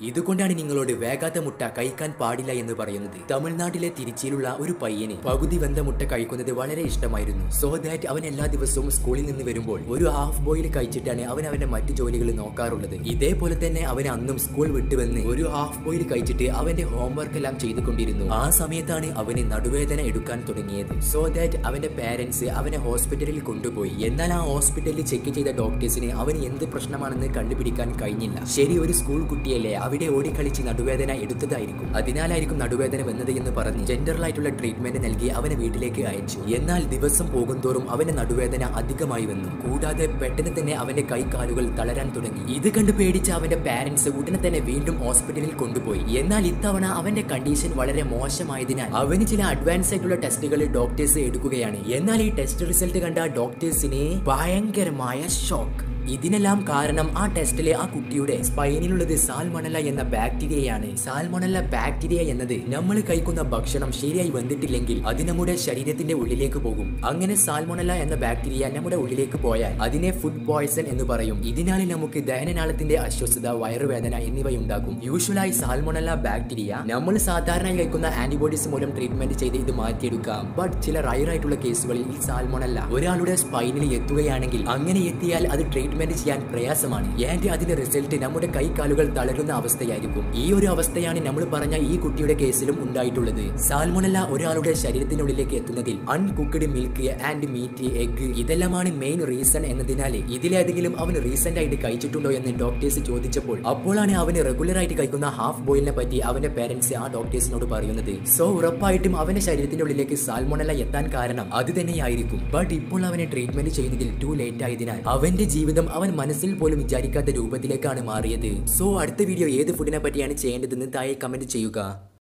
ഇതുകൊണ്ടാണ് നിങ്ങളോട് വേഗാത്ത മുട്ട കഴിക്കാൻ പാടില്ല എന്ന് പറയുന്നത് തമിഴ്നാട്ടിലെ തിരുച്ചിയിലുള്ള ഒരു പയ്യന് പകുതി വെന്ത മുട്ട കഴിക്കുന്നത് വളരെ ഇഷ്ടമായിരുന്നു സോ ദാറ്റ് അവൻ എല്ലാ ദിവസവും സ്കൂളിൽ നിന്ന് വരുമ്പോൾ ഒരു ഹാഫ് ബോയിൽ കഴിച്ചിട്ടാണ് അവൻ അവന്റെ മറ്റു ജോലികൾ നോക്കാറുള്ളത് ഇതേപോലെ തന്നെ അവൻ അന്നും സ്കൂൾ വിട്ടുവന്ന് ഒരു ഹാഫ് ബോയിൽ കഴിച്ചിട്ട് അവന്റെ ഹോംവർക്ക് എല്ലാം ചെയ്തുകൊണ്ടിരുന്നു ആ സമയത്താണ് അവന് നടുവേദന എടുക്കാൻ തുടങ്ങിയത് സോ ദാറ്റ് അവന്റെ പാരന്റ്സ് അവനെ ഹോസ്പിറ്റലിൽ കൊണ്ടുപോയി എന്നാൽ ആ ഹോസ്പിറ്റലിൽ ചെക്ക് ചെയ്ത ഡോക്ടേഴ്സിന് അവന് എന്ത് പ്രശ്നമാണെന്ന് കണ്ടുപിടിക്കാൻ കഴിഞ്ഞില്ല ശരി ഒരു സ്കൂൾ കുട്ടിയല്ലേ അവിടെ ഓടിക്കളിച്ച് നടുവേദന എടുത്തതായിരിക്കും അതിനാലായിരിക്കും നടുവേദന വന്നത് എന്ന് പറഞ്ഞ് ജനറൽ ആയിട്ടുള്ള ട്രീറ്റ്മെന്റ് നൽകി അവനെ വീട്ടിലേക്ക് അയച്ചു എന്നാൽ ദിവസം പോകുന്തോറും അവന്റെ നടുവേദന അധികമായി വന്നു കൂടാതെ പെട്ടെന്ന് തന്നെ അവന്റെ കൈകാലുകൾ തളരാൻ തുടങ്ങി ഇത് കണ്ട് പേടിച്ച അവന്റെ പാരന്റ്സ് ഉടനെ തന്നെ വീണ്ടും ഹോസ്പിറ്റലിൽ കൊണ്ടുപോയി എന്നാൽ ഇത്തവണ അവന്റെ കണ്ടീഷൻ വളരെ മോശമായതിനാൽ അവന് ചില അഡ്വാൻസ് ആയിട്ടുള്ള ടെസ്റ്റുകൾ ഡോക്ടേഴ്സ് എടുക്കുകയാണ് എന്നാൽ ഈ ടെസ്റ്റ് റിസൾട്ട് കണ്ട ഡോക്ടേഴ്സിന് ഭയങ്കരമായ ഷോക്ക് ഇതിനെല്ലാം കാരണം ആ ടെസ്റ്റിലെ ആ കുട്ടിയുടെ സ്പൈനിലുള്ളത് സാൽമണല എന്ന ബാക്ടീരിയയാണ് സാൽമണല ബാക്ടീരിയ എന്നത് നമ്മൾ കഴിക്കുന്ന ഭക്ഷണം ശരിയായി വന്നിട്ടില്ലെങ്കിൽ അത് നമ്മുടെ ശരീരത്തിന്റെ ഉള്ളിലേക്ക് പോകും അങ്ങനെ സാൽമണല എന്ന ബാക്ടീരിയ നമ്മുടെ ഉള്ളിലേക്ക് പോയാൽ അതിനെ ഫുഡ് പോയ്സൺ എന്ന് പറയും ഇതിനാൽ നമുക്ക് ദഹനനാളത്തിന്റെ അസ്വസ്ഥത വയറുവേദന എന്നിവയുണ്ടാകും യൂഷ്വലായി സാൽമണല ബാക്ടീരിയ നമ്മൾ സാധാരണയായി കഴിക്കുന്ന ആന്റിബോഡീസ് മൂലം ട്രീറ്റ്മെന്റ് ചെയ്ത് ഇത് മാറ്റിയെടുക്കാം ബട്ട് ചില റയറായിട്ടുള്ള കേസുകളിൽ ഈ സാൽമണല ഒരാളുടെ സ്പൈനിൽ എത്തുകയാണെങ്കിൽ അങ്ങനെ എത്തിയാൽ അത് ട്രീറ്റ്മെന്റ് ചെയ്യാൻ പ്രയാസമാണ് ആൻഡ് അതിന്റെ റിസൾട്ട് നമ്മുടെ കൈകാലുകൾ തളരുന്ന അവസ്ഥയായിരിക്കും ഈ ഒരു അവസ്ഥയാണ് നമ്മൾ പറഞ്ഞ ഈ കുട്ടിയുടെ കേസിലും ഉണ്ടായിട്ടുള്ളത് സാൽമണല ഒരാളുടെ ശരീരത്തിനുള്ളിലേക്ക് എത്തുന്നതിൽ uncooked milk and meat egg ഇതെല്ലാമാണ് മെയിൻ റീസൺ എന്നതിനാൽ ഇതിലേതെങ്കിലും അവൻ റീസെന്റ് ആയിട്ട് കഴിച്ചിട്ടുണ്ടോ എന്ന് ഡോക്ടേഴ്സ് ചോദിച്ചപ്പോൾ അപ്പോഴാണ് അവന് റെഗുലർ ആയിട്ട് കഴിക്കുന്ന ഹാഫ് ബോയിലിനെ പറ്റി അവന്റെ പേരൻസ് ആ ഡോക്ടേഴ്സിനോട് പറയുന്നത് സോ ഉറപ്പായിട്ടും അവന്റെ ശരീരത്തിന്റെ ഉള്ളിലേക്ക് സാൽമണല എത്താൻ കാരണം അത് തന്നെയായിരിക്കും ബട്ട് ഇപ്പോൾ അവനെ ട്രീറ്റ്മെന്റ് ചെയ്യുന്നതിൽ ടു ലേറ്റ് ആയതിനാൽ അവന്റെ ജീവിതം അവൻ മനസ്സിൽ പോലും വിചാരിക്കാത്ത രൂപത്തിലേക്കാണ് മാറിയത് സോ അടുത്ത വീഡിയോ ഏത് ഫുഡിനെ പറ്റിയാണ് ചെയ്യേണ്ടതെന്ന് താഴെ കമന്റ് ചെയ്യുക